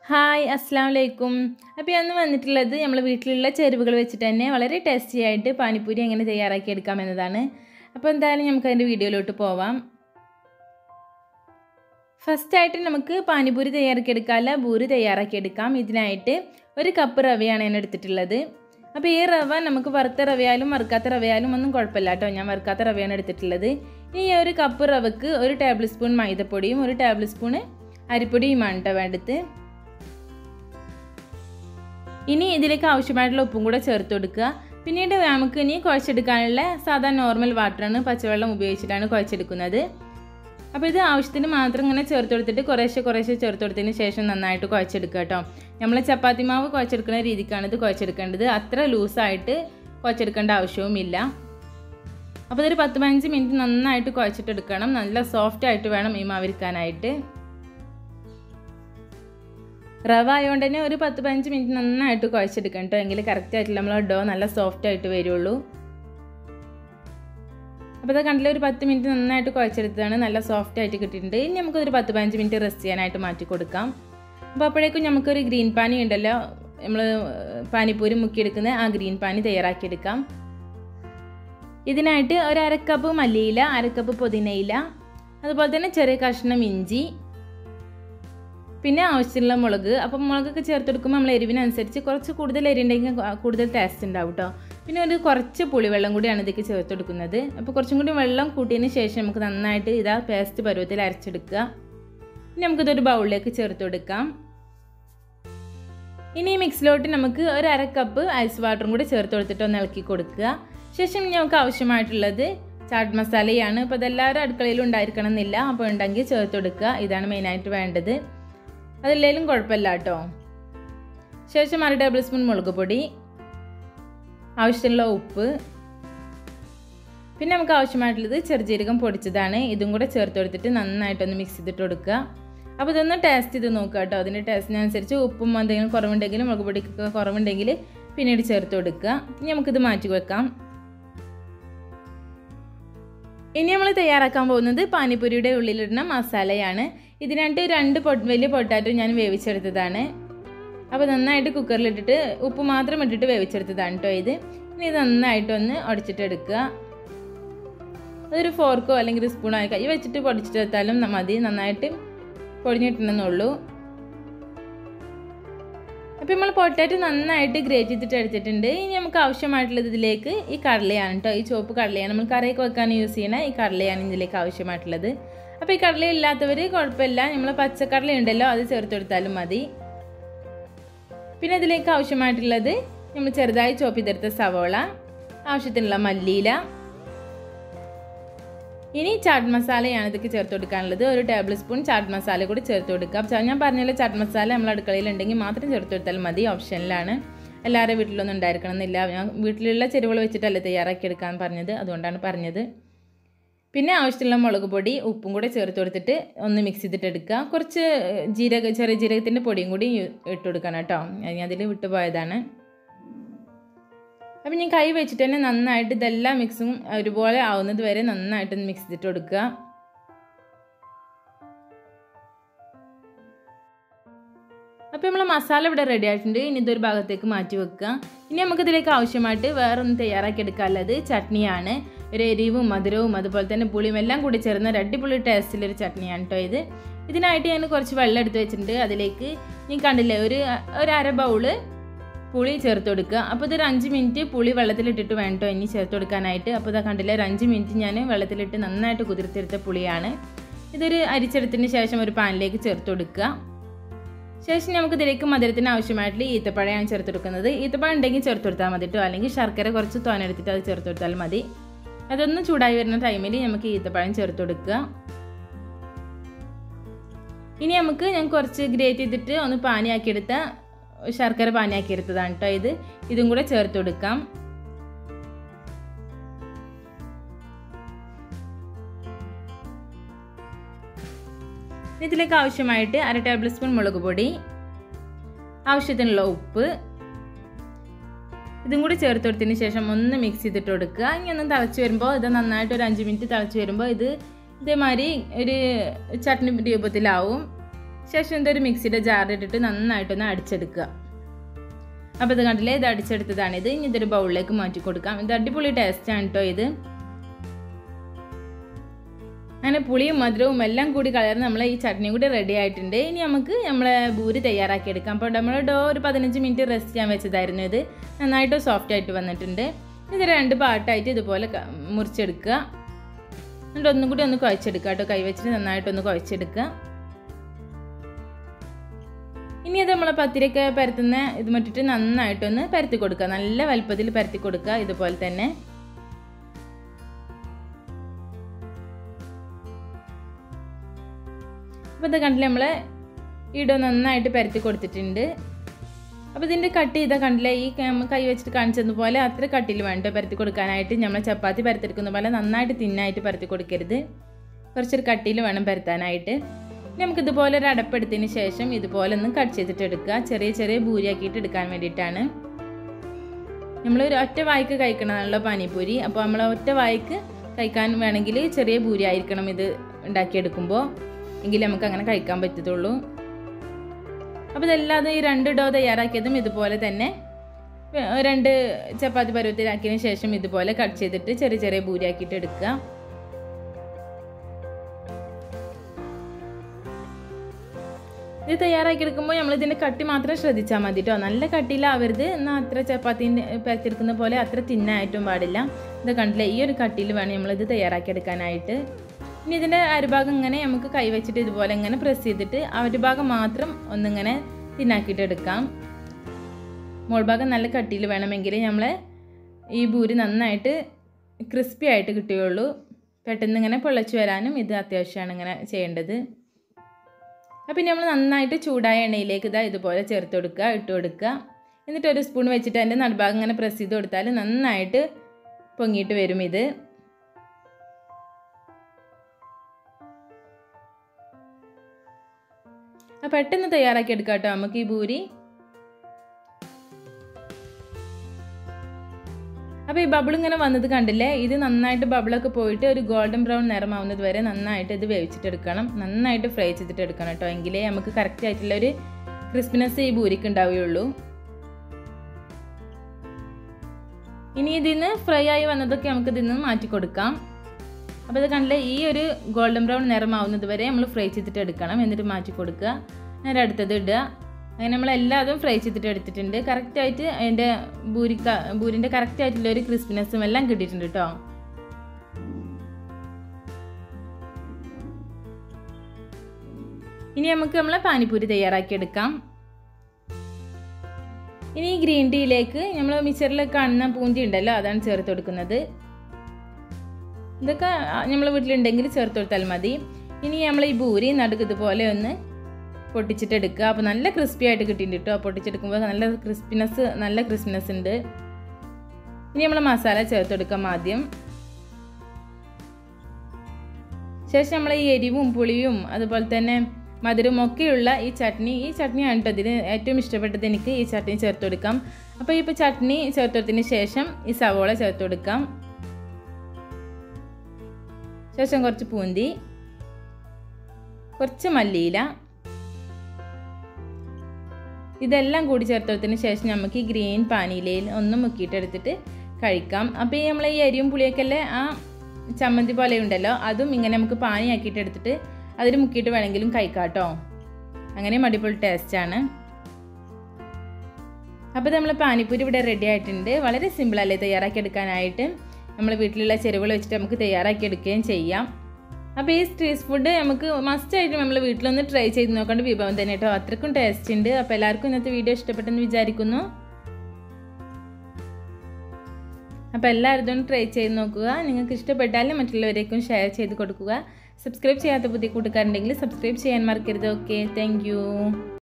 hi അസ്സാം വലൈക്കും അപ്പോൾ അന്ന് വന്നിട്ടുള്ളത് നമ്മൾ വീട്ടിലുള്ള ചേരുവകൾ വെച്ചിട്ട് തന്നെ വളരെ ടേസ്റ്റി ആയിട്ട് പാനിപ്പൂരി എങ്ങനെ തയ്യാറാക്കി എടുക്കാം എന്നതാണ് അപ്പോൾ എന്തായാലും നമുക്ക് അതിൻ്റെ വീഡിയോയിലോട്ട് പോവാം ഫസ്റ്റായിട്ട് നമുക്ക് പാനിപ്പൂരി തയ്യാറാക്കി എടുക്കാമല്ല ബൂരി തയ്യാറാക്കി എടുക്കാം ഇതിനായിട്ട് ഒരു കപ്പ് റവയാണ് ഞാൻ എടുത്തിട്ടുള്ളത് അപ്പോൾ ഈ റവ നമുക്ക് വറുത്ത റവയായാലും വറുക്കാത്ത റവയായാലും ഒന്നും കുഴപ്പമില്ല കേട്ടോ ഞാൻ വറുക്കാത്ത റവയാണ് എടുത്തിട്ടുള്ളത് ഈ ഒരു കപ്പ് റവക്ക് ഒരു ടേബിൾ സ്പൂൺ മൈദപ്പൊടിയും ഒരു ടേബിൾ സ്പൂൺ അരിപ്പൊടിയുമാണ് കേട്ടോ വേണ്ടത് ഇനി ഇതിലേക്ക് ആവശ്യമായിട്ടുള്ള ഉപ്പും കൂടെ ചേർത്ത് കൊടുക്കുക പിന്നീട് നമുക്ക് ഇനി കുഴച്ചെടുക്കാനുള്ള സാധാ നോർമൽ വാട്ടറാണ് പച്ചവെള്ളം ഉപയോഗിച്ചിട്ടാണ് കുഴച്ചെടുക്കുന്നത് അപ്പോൾ ഇത് ആവശ്യത്തിന് മാത്രം ഇങ്ങനെ ചേർത്ത് കൊടുത്തിട്ട് കുറേശ്ശെ കുറേശ്ശെ ചേർത്ത് കൊടുത്തതിന് ശേഷം നന്നായിട്ട് കുഴച്ചെടുക്കുക കേട്ടോ നമ്മൾ ചപ്പാത്തി മാവ് കുഴച്ചെടുക്കുന്ന രീതിക്കാണ് ഇത് കുഴച്ചെടുക്കേണ്ടത് അത്ര ലൂസായിട്ട് കുഴച്ചെടുക്കേണ്ട ആവശ്യവുമില്ല അപ്പോൾ ഇതൊരു പത്ത് പതിനഞ്ച് മിനിറ്റ് നന്നായിട്ട് കുഴച്ചിട്ടെടുക്കണം നല്ല സോഫ്റ്റ് ആയിട്ട് വേണം ഈ മാവിരിക്കാനായിട്ട് റവ ആയതുകൊണ്ട് തന്നെ ഒരു പത്ത് പതിനഞ്ച് മിനിറ്റ് നന്നായിട്ട് കുഴച്ചെടുക്കണം കേട്ടോ എങ്കിൽ കറക്റ്റ് ആയിട്ട് നമ്മൾ ഡോ നല്ല സോഫ്റ്റ് ആയിട്ട് വരുള്ളൂ അപ്പോൾ അത് കണ്ടില്ല ഒരു പത്ത് മിനിറ്റ് നന്നായിട്ട് കുഴച്ചെടുത്തതാണ് നല്ല സോഫ്റ്റ് ആയിട്ട് കിട്ടിയിട്ടുണ്ട് ഇനി നമുക്കൊരു പത്ത് പതിനഞ്ച് മിനിറ്റ് റെസ്റ്റ് ചെയ്യാനായിട്ട് മാറ്റി കൊടുക്കാം അപ്പോൾ അപ്പോഴേക്കും നമുക്കൊരു ഗ്രീൻ പാനി ഉണ്ടല്ലോ നമ്മൾ പാനിപ്പൂരി മുക്കിയെടുക്കുന്ന ആ ഗ്രീൻ പാനി തയ്യാറാക്കിയെടുക്കാം ഇതിനായിട്ട് ഒരു അരക്കപ്പ് മല്ലിയില അരക്കപ്പ് പുതിനയില അതുപോലെ തന്നെ ചെറിയ കഷ്ണം ഇഞ്ചി പിന്നെ ആവശ്യത്തിനുള്ള മുളക് അപ്പം മുളകൊക്കെ ചേർത്ത് കൊടുക്കുമ്പോൾ നമ്മൾ എരിവിനനുസരിച്ച് കുറച്ച് കൂടുതൽ എരി ഉണ്ടെങ്കിൽ കൂടുതൽ ടേസ്റ്റ് ഉണ്ടാവും കേട്ടോ പിന്നെ ഒരു കുറച്ച് പുളിവെള്ളം കൂടിയാണ് ഇതിലേക്ക് ചേർത്ത് കൊടുക്കുന്നത് അപ്പോൾ കുറച്ചും കൂടി വെള്ളം കൂട്ടിയതിന് ശേഷം നമുക്ക് നന്നായിട്ട് ഇതാ പേസ്റ്റ് പരുവത്തിൽ അരച്ചെടുക്കുക ഇനി നമുക്കിതൊരു ബൗളിലേക്ക് ചേർത്ത് കൊടുക്കാം ഇനി ഈ മിക്സിലോട്ട് നമുക്ക് ഒരു അര കപ്പ് ഐസ് വാട്ടറും കൂടി ചേർത്ത് കൊടുത്തിട്ട് ഒന്ന് ഇളക്കി കൊടുക്കുക ശേഷം നമുക്ക് ആവശ്യമായിട്ടുള്ളത് ചാട്ട് മസാലയാണ് അപ്പോൾ അതെല്ലാവരും അടുക്കളയിലും ഉണ്ടായിരിക്കണം എന്നില്ല അപ്പോൾ ഉണ്ടെങ്കിൽ ചേർത്ത് കൊടുക്കുക ഇതാണ് മെയിനായിട്ട് വേണ്ടത് അതില്ലേലും കുഴപ്പമില്ല കേട്ടോ ശേഷം അര ടേബിൾ സ്പൂൺ മുളക് പൊടി ആവശ്യമുള്ള ഉപ്പ് പിന്നെ നമുക്ക് ആവശ്യമായിട്ടുള്ളത് ചെറുജീരകം പൊടിച്ചതാണ് ഇതും കൂടെ ചേർത്ത് കൊടുത്തിട്ട് നന്നായിട്ടൊന്ന് മിക്സ് ചെയ്തിട്ട് കൊടുക്കുക അപ്പോൾ ഇതൊന്ന് ടേസ്റ്റ് ചെയ്ത് നോക്കുക കേട്ടോ അതിൻ്റെ ടേസ്റ്റിനനുസരിച്ച് ഉപ്പും എന്തെങ്കിലും കുറവുണ്ടെങ്കിൽ മുളക് പൊടിക്കൊക്കെ കുറവുണ്ടെങ്കിൽ പിന്നീട് ചേർത്ത് കൊടുക്കുക ഇനി നമുക്കിത് മാറ്റി വെക്കാം ഇനി നമ്മൾ തയ്യാറാക്കാൻ പോകുന്നത് പാനിപ്പൂരിയുടെ ഉള്ളിലിടുന്ന മസാലയാണ് ഇതിനായിട്ട് രണ്ട് പൊ വലിയ പൊട്ടാറ്റോ ഞാൻ വേവിച്ചെടുത്തതാണ് അപ്പോൾ നന്നായിട്ട് കുക്കറിലിട്ടിട്ട് ഉപ്പ് മാത്രം ഇട്ടിട്ട് വേവിച്ചെടുത്തതാണ് കേട്ടോ ഇത് ഇനി ഇത് നന്നായിട്ടൊന്ന് ഉടച്ചിട്ടെടുക്കുക അതൊരു ഫോർക്കോ അല്ലെങ്കിൽ ഒരു സ്പൂണോ ആയി കൈ വെച്ചിട്ട് പൊടിച്ചിട്ടെടുത്താലും മതി നന്നായിട്ട് പൊടിഞ്ഞിട്ടുണ്ടെന്നുള്ളൂ അപ്പോൾ നമ്മൾ പൊട്ടാറ്റോ നന്നായിട്ട് ഗ്രേറ്റ് ചെയ്തിട്ട് എടുത്തിട്ടുണ്ട് ഇനി നമുക്ക് ആവശ്യമായിട്ടുള്ളത് ഇതിലേക്ക് ഈ കടലയാണ് കേട്ടോ ഈ ചുവപ്പ് കടലയാണ് നമ്മൾ കറിയൊക്കെ വെക്കാൻ യൂസ് ചെയ്യണ ഈ കടലയാണ് ഇതിലേക്ക് ആവശ്യമായിട്ടുള്ളത് അപ്പോൾ ഈ കടല ഇല്ലാത്തവർ കുഴപ്പമില്ല നമ്മൾ പച്ചക്കടല ഉണ്ടല്ലോ അത് ചേർത്ത് കൊടുത്താലും മതി പിന്നെ ഇതിലേക്ക് ആവശ്യമായിട്ടുള്ളത് നമ്മൾ ചെറുതായി ചോപ്പ് ചെയ്തെടുത്ത സവോള ആവശ്യത്തിനുള്ള മല്ലിയില ഇനി ചാട്ട് മസാലയാണ് ഇതൊക്കെ ചേർത്ത് കൊടുക്കാനുള്ളത് ഒരു ടേബിൾ സ്പൂൺ ചാട്ട് മസാല കൂടി ചേർത്ത് കൊടുക്കുക ഞാൻ പറഞ്ഞല്ലോ ചാട്ട് മസാല നമ്മൾ അടുക്കളയിൽ ഉണ്ടെങ്കിൽ മാത്രം ചേർത്ത് കൊടുത്താൽ മതി ഓപ്ഷനിലാണ് എല്ലാവരുടെ വീട്ടിലൊന്നും ഉണ്ടായിരിക്കണം എന്നില്ല ഞാൻ വീട്ടിലുള്ള ചെരുവകൾ വെച്ചിട്ടല്ലേ തയ്യാറാക്കി എടുക്കാൻ പറഞ്ഞത് അതുകൊണ്ടാണ് പറഞ്ഞത് പിന്നെ ആവശ്യത്തിലുള്ള മുളക് പൊടി ഉപ്പും കൂടെ ചേർത്ത് കൊടുത്തിട്ട് ഒന്ന് മിക്സ് ചെയ്തിട്ട് എടുക്കുക കുറച്ച് ജീരക ചെറിയ ജീരകത്തിൻ്റെ പൊടിയും കൂടി ഇട്ട് കൊടുക്കണം കേട്ടോ ഞാൻ അതിൽ വിട്ടുപോയതാണ് അപ്പം ഞാൻ കൈ വെച്ചിട്ട് തന്നെ നന്നായിട്ട് ഇതെല്ലാം മിക്സും ഒരുപോലെ ആവുന്നത് വരെ നന്നായിട്ട് മിക്സ് ചെയ്തിട്ട് കൊടുക്കുക അപ്പോൾ നമ്മൾ മസാല ഇവിടെ റെഡി ആയിട്ടുണ്ട് ഇനി ഇതൊരു ഭാഗത്തേക്ക് മാറ്റി വെക്കുക ഇനി നമുക്കിതിലേക്ക് ആവശ്യമായിട്ട് വേറെ ഒന്ന് തയ്യാറാക്കി എടുക്കാനുള്ളത് ചട്നിയാണ് ഒരു എരിവും മധുരവും അതുപോലെ തന്നെ പുളിയും എല്ലാം കൂടി ചേർന്ന ഒരു അടിപൊളി ടേസ്റ്റിലൊരു ചട്നിയാണ് കേട്ടോ ഇത് ഇതിനായിട്ട് ഞാൻ കുറച്ച് വെള്ളം എടുത്ത് വെച്ചിട്ടുണ്ട് അതിലേക്ക് നീ കണ്ടില്ലേ ഒരു ഒരു അര ബൗള് പുളി ചേർത്ത് കൊടുക്കുക അപ്പോൾ ഇതൊരു അഞ്ച് മിനിറ്റ് പുളി വെള്ളത്തിലിട്ടിട്ട് വേണ്ടോ ഇനി ചേർത്ത് കൊടുക്കാനായിട്ട് അപ്പോൾ ഇതാ കണ്ടില്ല ഒരു അഞ്ച് മിനിറ്റ് ഞാൻ വെള്ളത്തിലിട്ട് നന്നായിട്ട് കുതിർത്തെടുത്ത പുളിയാണ് ഇതൊരു അരിച്ചെടുത്തതിന് ശേഷം ഒരു പാനിലേക്ക് ചേർത്ത് കൊടുക്കുക ശേഷം നമുക്ക് ഇതിലേക്ക് മധുരത്തിന് ആവശ്യമായിട്ടുള്ള ഈത്തപ്പഴമാണ് ചേർത്ത് കൊടുക്കുന്നത് ഈത്തപ്പഴം ഉണ്ടെങ്കിൽ ചേർത്ത് കൊടുത്താൽ മതി കേട്ടോ അല്ലെങ്കിൽ ശർക്കര കുറച്ച് തോനെടുത്തിട്ട് അത് ചേർത്ത് കൊടുത്താൽ മതി അതൊന്ന് ചൂടായി വരുന്ന ടൈമിൽ നമുക്ക് ഈത്തപ്പഴം ചേർത്ത് കൊടുക്കുക ഇനി നമുക്ക് ഞാൻ കുറച്ച് ഗ്രേറ്റ് ചെയ്തിട്ട് ഒന്ന് പാനിയാക്കിയെടുത്ത ശർക്കര പാനിയാക്കിയെടുത്തതാണ് കേട്ടോ ഇത് ഇതും കൂടെ ചേർത്ത് കൊടുക്കാം ഇതിലേക്ക് ആവശ്യമായിട്ട് അര ടേബിൾ സ്പൂൺ മുളക് പൊടി ആവശ്യത്തിനുള്ള ഉപ്പ് ഇതും കൂടി ചേർത്ത് കൊടുത്തതിന് ശേഷം ഒന്ന് മിക്സ് ചെയ്തിട്ട് കൊടുക്കുക ഇനി ഒന്ന് തിളച്ച് വരുമ്പോൾ ഇത് നന്നായിട്ട് ഒരു അഞ്ച് മിനിറ്റ് തിളച്ച് വരുമ്പോൾ ഇത് ഇതേമാതിരി ഒരു ചട്നി രൂപത്തിലാവും ശേഷം ഇതൊരു മിക്സിയുടെ ജാറിലിട്ടിട്ട് നന്നായിട്ടൊന്ന് അടിച്ചെടുക്കുക അപ്പോൾ ഇത് കണ്ടില്ലേ ഇത് അടിച്ചെടുത്തതാണിത് ഇനി ഇതൊരു ബൗളിലേക്ക് മാറ്റി കൊടുക്കാം ഇത് അടിപൊളി ടേസ്റ്റാണ് കേട്ടോ ഇത് അങ്ങനെ പുളിയും മധുരവും എല്ലാം കൂടി കലർന്ന് നമ്മളെ ഈ ചട്നി കൂടി റെഡി ആയിട്ടുണ്ട് ഇനി നമുക്ക് നമ്മളെ ബൂരി തയ്യാറാക്കി എടുക്കാം അപ്പോൾ നമ്മൾ ഡോ ഒരു പതിനഞ്ച് മിനിറ്റ് റെസ്റ്റ് ചെയ്യാൻ വെച്ചതായിരുന്നു ഇത് നന്നായിട്ട് സോഫ്റ്റ് ആയിട്ട് വന്നിട്ടുണ്ട് ഇത് രണ്ട് പാട്ടായിട്ട് ഇതുപോലെ മുറിച്ചെടുക്കുക എന്നിട്ട് ഒന്നും കൂടി ഒന്ന് കുഴച്ചെടുക്കുക കേട്ടോ കൈ വെച്ചിട്ട് നന്നായിട്ടൊന്ന് കുഴച്ചെടുക്കുക ഇനി അത് നമ്മളെ പത്തിരിയൊക്കെ പരത്തുന്ന ഇത് മറ്റിട്ട് നന്നായിട്ടൊന്ന് പരത്തി കൊടുക്കുക നല്ല വലുപ്പത്തിൽ പരത്തി കൊടുക്കുക ഇതുപോലെ തന്നെ അപ്പോൾ ഇത് കണ്ടില്ല നമ്മൾ ഇടോ നന്നായിട്ട് പരത്തി കൊടുത്തിട്ടുണ്ട് അപ്പോൾ ഇതിൻ്റെ കട്ട് ചെയ്താൽ കണ്ടില്ല ഈ കൈ വെച്ചിട്ട് കാണിച്ചതുപോലെ അത്ര കട്ടിൽ വേണ്ട പരത്തി കൊടുക്കാനായിട്ട് നമ്മൾ ചപ്പാത്തി പരത്തെടുക്കുന്ന പോലെ നന്നായിട്ട് തിന്നായിട്ട് പരത്തി കൊടുക്കരുത് കുറച്ചൊരു കട്ടിയിൽ വേണം പരത്താനായിട്ട് നമുക്കിതുപോലെ ഒരു അടപ്പെടുത്തതിന് ശേഷം ഇതുപോലെ ഒന്ന് കട്ട് ചെയ്തിട്ട് എടുക്കുക ചെറിയ ചെറിയ ഭൂരിയാക്കിയിട്ട് എടുക്കാൻ വേണ്ടിയിട്ടാണ് നമ്മൾ ഒരു ഒറ്റ വായ്ക്ക് കഴിക്കണമാണല്ലോ പാനിപ്പൂരി അപ്പോൾ നമ്മൾ ഒറ്റ വായ്ക്ക് കഴിക്കാൻ വേണമെങ്കിൽ ചെറിയ ഭൂരി ആയിരിക്കണം ഇത് ഉണ്ടാക്കിയെടുക്കുമ്പോൾ എങ്കിൽ നമുക്ക് അങ്ങനെ കഴിക്കാൻ പറ്റത്തുള്ളൂ അപ്പോൾ ഇതല്ലാതെ ഈ രണ്ട് ഡോ തയ്യാറാക്കിയതും ഇതുപോലെ തന്നെ രണ്ട് ചപ്പാത്തി പരുവത്തിലാക്കിയതിന് ശേഷം ഇതുപോലെ കട്ട് ചെയ്തിട്ട് ചെറിയ ചെറിയ ഭൂരിയാക്കിയിട്ട് എടുക്കുക ഇത് തയ്യാറാക്കി എടുക്കുമ്പോൾ നമ്മൾ ഇതിൻ്റെ കട്ടി മാത്രം ശ്രദ്ധിച്ചാൽ മതി കേട്ടോ നല്ല കട്ടിയിലാവരുത് എന്നാൽ അത്ര ചപ്പാത്തീൻ്റെ പരത്തിയെടുക്കുന്ന പോലെ അത്ര തിന്നായിട്ടും പാടില്ല ഇത് കണ്ടില്ല ഈ ഒരു കട്ടിയിൽ വേണം നമ്മളിത് തയ്യാറാക്കി എടുക്കാനായിട്ട് ഇനി ഇതിൻ്റെ അരുഭാഗം ഇങ്ങനെ നമുക്ക് കൈവച്ചിട്ട് ഇതുപോലെ ഇങ്ങനെ പ്രസ് ചെയ്തിട്ട് അരുഭാഗം മാത്രം ഒന്നിങ്ങനെ തിന്നാക്കിയിട്ട് എടുക്കാം മോൾഭാഗം നല്ല കട്ടിയിൽ വേണമെങ്കിൽ നമ്മൾ ഈ ബൂരി നന്നായിട്ട് ക്രിസ്പി ആയിട്ട് കിട്ടുകയുള്ളൂ പെട്ടെന്ന് ഇങ്ങനെ പൊള്ളച്ചു വരാനും ഇത് അത്യാവശ്യമാണ് ഇങ്ങനെ ചെയ്യേണ്ടത് അപ്പം പിന്നെ നമ്മൾ നന്നായിട്ട് ചൂടായ എണ്ണയിലേക്ക് ഇതാ ഇതുപോലെ ചേർത്ത് കൊടുക്കുക ഇട്ട് കൊടുക്കുക എന്നിട്ട് ഒരു സ്പൂൺ വെച്ചിട്ട് അതിൻ്റെ നടുഭാഗം ഇങ്ങനെ പ്രസ് ചെയ്ത് കൊടുത്താൽ നന്നായിട്ട് പൊങ്ങിയിട്ട് വരും ഇത് അപ്പം പെട്ടെന്ന് തയ്യാറാക്കി എടുക്കാം കേട്ടോ നമുക്ക് ഈ പൂരി അപ്പോൾ ഈ ബബിൾ ഇങ്ങനെ വന്നത് കണ്ടില്ലേ ഇത് നന്നായിട്ട് ബബിളൊക്കെ പോയിട്ട് ഒരു ഗോൾഡൻ ബ്രൗൺ നിറമാവുന്നത് വരെ നന്നായിട്ട് ഇത് വേവിച്ചിട്ടെടുക്കണം നന്നായിട്ട് ഫ്രൈ ചെയ്തിട്ട് എടുക്കണം കേട്ടോ എങ്കിലേ നമുക്ക് കറക്റ്റ് ആയിട്ടുള്ള ഒരു ക്രിസ്പിനെസ് ഈ പൂരിക്ക് ഉണ്ടാവുകയുള്ളൂ ഇനി ഇതിന്ന് ഫ്രൈ ആയി വന്നതൊക്കെ നമുക്ക് ഇതിന്ന് മാറ്റി കൊടുക്കാം അപ്പോൾ ഇത് കണ്ടില്ലേ ഈ ഒരു ഗോൾഡൻ ബ്രൗൺ നിറമാവുന്നത് വരെ നമ്മൾ ഫ്രൈ ചെയ്തിട്ട് എടുക്കണം എന്നിട്ട് മാറ്റി കൊടുക്കുക നേരെ അടുത്തത് ഇടുക അങ്ങനെ നമ്മൾ എല്ലാതും ഫ്രൈ ചെയ്തിട്ട് എടുത്തിട്ടുണ്ട് കറക്റ്റായിട്ട് അതിൻ്റെ ബൂരിക്ക ബൂരിൻ്റെ കറക്റ്റായിട്ടുള്ള ഒരു ക്രിസ്പിനെസ്സും എല്ലാം കിട്ടിയിട്ടുണ്ട് കേട്ടോ ഇനി നമുക്ക് നമ്മളെ പാനിപ്പൂരി തയ്യാറാക്കി എടുക്കാം ഇനി ഈ ഗ്രീൻ ടീയിലേക്ക് നമ്മൾ മിക്സറിൽ കാണുന്ന പൂന്തി ഉണ്ടല്ലോ അതാണ് ചേർത്ത് കൊടുക്കുന്നത് ഇതൊക്കെ നമ്മൾ വീട്ടിലുണ്ടെങ്കിൽ ചേർത്ത് കൊടുത്താൽ മതി ഇനി നമ്മൾ ഈ ബൂരി നടുക്ക് ഇതുപോലെ ഒന്ന് പൊട്ടിച്ചിട്ട് എടുക്കുക അപ്പോൾ നല്ല ക്രിസ്പി ആയിട്ട് കിട്ടിയിട്ടുണ്ട് കേട്ടോ പൊട്ടിച്ചെടുക്കുമ്പോൾ നല്ല ക്രിസ്പിനെസ് നല്ല ക്രിസ്പിനെസ് ഉണ്ട് ഇനി നമ്മൾ മസാല ചേർത്തെടുക്കാം ആദ്യം ശേഷം നമ്മൾ ഈ എരിവും പുളിയും അതുപോലെ തന്നെ മധുരവും ഒക്കെയുള്ള ഈ ചട്നി ഈ ചട്നിയാണ് കേട്ടോ ഇതിന് ഏറ്റവും ഇഷ്ടപ്പെട്ടത് എനിക്ക് ഈ ചട്നി ചേർത്ത് കൊടുക്കാം അപ്പോൾ ഇപ്പോൾ ചട്നി ചേർത്ത് കൊടുത്തതിന് ശേഷം ഈ സവോള ചേർത്ത് കൊടുക്കാം ശേഷം കുറച്ച് പൂന്തി കുറച്ച് മല്ലിയില ഇതെല്ലാം കൂടി ചേർത്തതിന് ശേഷം നമുക്ക് ഈ ഗ്രീൻ പാനിയിലയിൽ ഒന്ന് മുക്കിയിട്ടെടുത്തിട്ട് കഴിക്കാം അപ്പോൾ ഈ നമ്മൾ ഈ അരിയും പുളിയൊക്കെ ആ ചമ്മന്തി പോലെ ഉണ്ടല്ലോ അതും ഇങ്ങനെ നമുക്ക് പാനിയാക്കിയിട്ട് എടുത്തിട്ട് അതിൽ മുക്കിയിട്ട് വേണമെങ്കിലും കഴിക്കാം കേട്ടോ അങ്ങനെ അടിപൊളി ടേസ്റ്റാണ് അപ്പോൾ നമ്മൾ പാനിപ്പൂരി ഇവിടെ റെഡി ആയിട്ടുണ്ട് വളരെ സിമ്പിളല്ലേ തയ്യാറാക്കി എടുക്കാനായിട്ട് നമ്മൾ വീട്ടിലുള്ള ചെരുവുകൾ വെച്ചിട്ട് നമുക്ക് തയ്യാറാക്കി എടുക്കുകയും ചെയ്യാം അപ്പോൾ ഈ സ്ട്രീറ്റ് ഫുഡ് നമുക്ക് മസ്റ്റായിട്ട് നമ്മൾ വീട്ടിലൊന്ന് ട്രൈ ചെയ്ത് നോക്കേണ്ട വിഭവം തന്നെ കേട്ടോ അത്രക്കും ടേസ്റ്റ് ഉണ്ട് അപ്പോൾ എല്ലാവർക്കും ഇന്നത്തെ വീഡിയോ ഇഷ്ടപ്പെട്ടെന്ന് വിചാരിക്കുന്നു അപ്പോൾ എല്ലാവരും ഒന്ന് ട്രൈ ചെയ്ത് നോക്കുക നിങ്ങൾക്ക് ഇഷ്ടപ്പെട്ടാലും മറ്റുള്ളവരേക്കും ഷെയർ ചെയ്ത് കൊടുക്കുക സബ്സ്ക്രൈബ് ചെയ്യാത്ത പുതിയ കൂട്ടുകാരുണ്ടെങ്കിൽ സബ്സ്ക്രൈബ് ചെയ്യാൻ മറക്കരുത് ഓക്കെ താങ്ക്